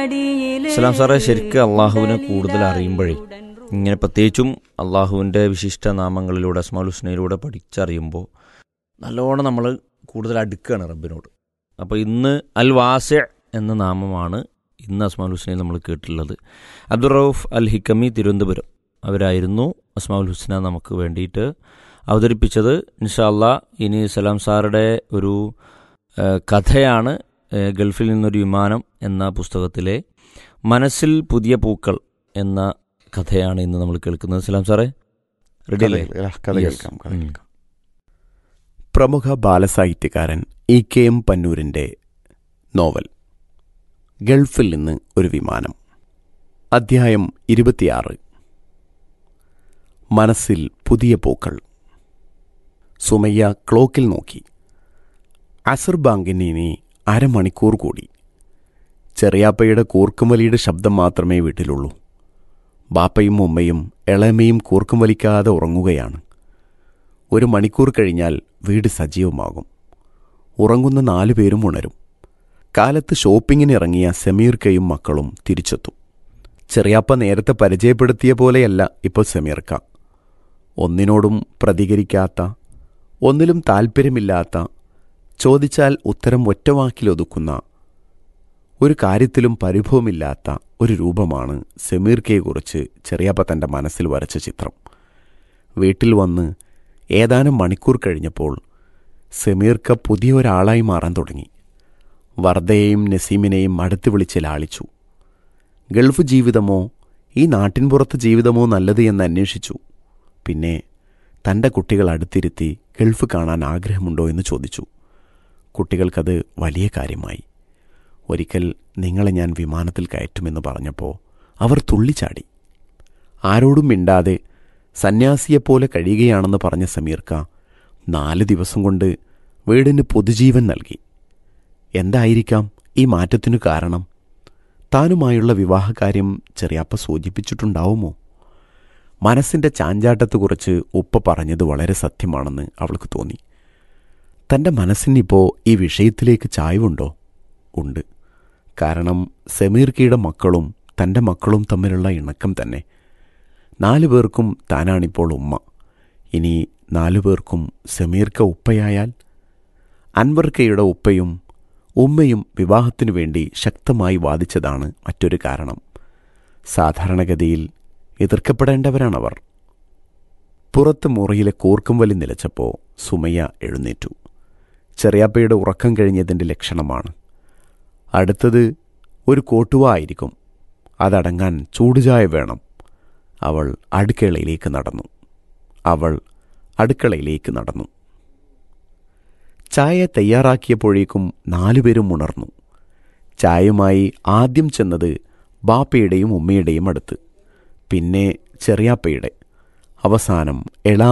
ഇസ്ലാം സാറേ ശരിക്കും അള്ളാഹുവിനെ കൂടുതൽ അറിയുമ്പോഴേ ഇങ്ങനെ പ്രത്യേകിച്ചും അള്ളാഹുവിൻ്റെ വിശിഷ്ട നാമങ്ങളിലൂടെ അസ്മാൽ ഹുസ്നയിലൂടെ പഠിച്ചറിയുമ്പോൾ നല്ലോണം നമ്മൾ കൂടുതൽ അടുക്കുകയാണ് റബ്ബിനോട് അപ്പോൾ ഇന്ന് അൽ വാസ എന്ന നാമമാണ് ഇന്ന് അസ്മാൽ ഹുസ്നയിൽ നമ്മൾ കേട്ടിട്ടുള്ളത് അബ്ദുൾ റൌഫ് അൽ ഹിക്കമി തിരുവനന്തപുരം അവരായിരുന്നു അസ്മാഉൽ ഹുസ്ന നമുക്ക് വേണ്ടിയിട്ട് അവതരിപ്പിച്ചത് ഇൻഷാല്ല ഇനി സലാം സാറുടെ ഒരു ആ, കഥയാണ് ആ, ഗൾഫിൽ നിന്നൊരു വിമാനം എന്ന പുസ്തകത്തിലെ മനസ്സിൽ പുതിയ പൂക്കൾ എന്ന കഥയാണ് ഇന്ന് നമ്മൾ കേൾക്കുന്നത് സലാം സാറേ റെഡി അല്ലേ കഥ Yes. കേൾക്കാം കഥ ഉം. കേൾക്കാം പ്രമുഖ ബാലസാഹിത്യകാരൻ ഇ കെ എം പന്നൂരിൻ്റെ നോവൽ ഗൾഫിൽ നിന്ന് ഒരു വിമാനം അധ്യായം ഇരുപത്തിയാറ് മനസ്സിൽ പുതിയ പൂക്കൾ സുമയ്യ ക്ലോക്കിൽ നോക്കി അസർ ബാങ്കിന് ഇനി അരമണിക്കൂർ കൂടി ചെറിയാപ്പയുടെ കൂർക്കുമലിയുടെ ശബ്ദം മാത്രമേ വീട്ടിലുള്ളൂ ബാപ്പയും ഉമ്മയും ഇളമയും കൂർക്കം വലിക്കാതെ ഉറങ്ങുകയാണ് ഒരു മണിക്കൂർ കഴിഞ്ഞാൽ വീട് സജീവമാകും ഉറങ്ങുന്ന നാലു പേരും ഉണരും കാലത്ത് ഷോപ്പിങ്ങിന് ഇറങ്ങിയ സമീർക്കയും മക്കളും തിരിച്ചെത്തും ചെറിയാപ്പ നേരത്തെ പരിചയപ്പെടുത്തിയ പോലെയല്ല ഇപ്പോൾ സമീർക്ക ഒന്നിനോടും പ്രതികരിക്കാത്ത ഒന്നിലും താൽപ്പര്യമില്ലാത്ത ചോദിച്ചാൽ ഉത്തരം ഒറ്റവാക്കിലൊതുക്കുന്ന ഒരു കാര്യത്തിലും പരിഭവമില്ലാത്ത ഒരു രൂപമാണ് സമീർക്കയെക്കുറിച്ച് ചെറിയാപ്പ തൻ്റെ മനസ്സിൽ വരച്ച ചിത്രം വീട്ടിൽ വന്ന് ഏതാനും മണിക്കൂർ കഴിഞ്ഞപ്പോൾ സമീർക്ക പുതിയ ഒരാളായി മാറാൻ തുടങ്ങി വർദ്ധയെയും നസീമിനെയും അടുത്ത് വിളിച്ച് ലാളിച്ചു ഗൾഫ് ജീവിതമോ ഈ നാട്ടിൻപുറത്ത് ജീവിതമോ നല്ലത് എന്ന് അന്വേഷിച്ചു പിന്നെ തൻ്റെ കുട്ടികൾ അടുത്തിരുത്തി ഗൾഫ് കാണാൻ ആഗ്രഹമുണ്ടോ എന്ന് ചോദിച്ചു കുട്ടികൾക്കത് വലിയ കാര്യമായി ഒരിക്കൽ നിങ്ങളെ ഞാൻ വിമാനത്തിൽ കയറ്റുമെന്ന് പറഞ്ഞപ്പോൾ അവർ തുള്ളിച്ചാടി ആരോടും മിണ്ടാതെ സന്യാസിയെപ്പോലെ കഴിയുകയാണെന്ന് പറഞ്ഞ സമീർക്ക നാല് ദിവസം കൊണ്ട് വീടിന് പൊതുജീവൻ നൽകി എന്തായിരിക്കാം ഈ മാറ്റത്തിനു കാരണം താനുമായുള്ള വിവാഹകാര്യം ചെറിയാപ്പ സൂചിപ്പിച്ചിട്ടുണ്ടാവുമോ മനസ്സിൻ്റെ ചാഞ്ചാട്ടത്തെക്കുറിച്ച് ഉപ്പ പറഞ്ഞത് വളരെ സത്യമാണെന്ന് അവൾക്ക് തോന്നി തൻ്റെ മനസ്സിനിപ്പോൾ ഈ വിഷയത്തിലേക്ക് ചായ്വുണ്ടോ ഉണ്ട് കാരണം സമീർക്കയുടെ മക്കളും തൻ്റെ മക്കളും തമ്മിലുള്ള ഇണക്കം തന്നെ നാലു പേർക്കും താനാണിപ്പോൾ ഉമ്മ ഇനി നാലു പേർക്കും സമീർക്ക ഉപ്പയായാൽ അൻവർക്കയുടെ ഉപ്പയും ഉമ്മയും വിവാഹത്തിനു വേണ്ടി ശക്തമായി വാദിച്ചതാണ് മറ്റൊരു കാരണം സാധാരണഗതിയിൽ എതിർക്കപ്പെടേണ്ടവരാണവർ പുറത്ത് മുറിയിലെ കൂർക്കം വലി നിലച്ചപ്പോൾ സുമയ്യ എഴുന്നേറ്റു ചെറിയാപ്പയുടെ ഉറക്കം കഴിഞ്ഞതിൻ്റെ ലക്ഷണമാണ് അടുത്തത് ഒരു കോട്ടുവ ആയിരിക്കും അതടങ്ങാൻ ചൂടുചായ വേണം അവൾ അടുക്കളയിലേക്ക് നടന്നു അവൾ അടുക്കളയിലേക്ക് നടന്നു ചായ തയ്യാറാക്കിയപ്പോഴേക്കും നാലുപേരും ഉണർന്നു ചായയുമായി ആദ്യം ചെന്നത് ബാപ്പയുടെയും ഉമ്മയുടെയും അടുത്ത് പിന്നെ ചെറിയാപ്പയുടെ അവസാനം എളാ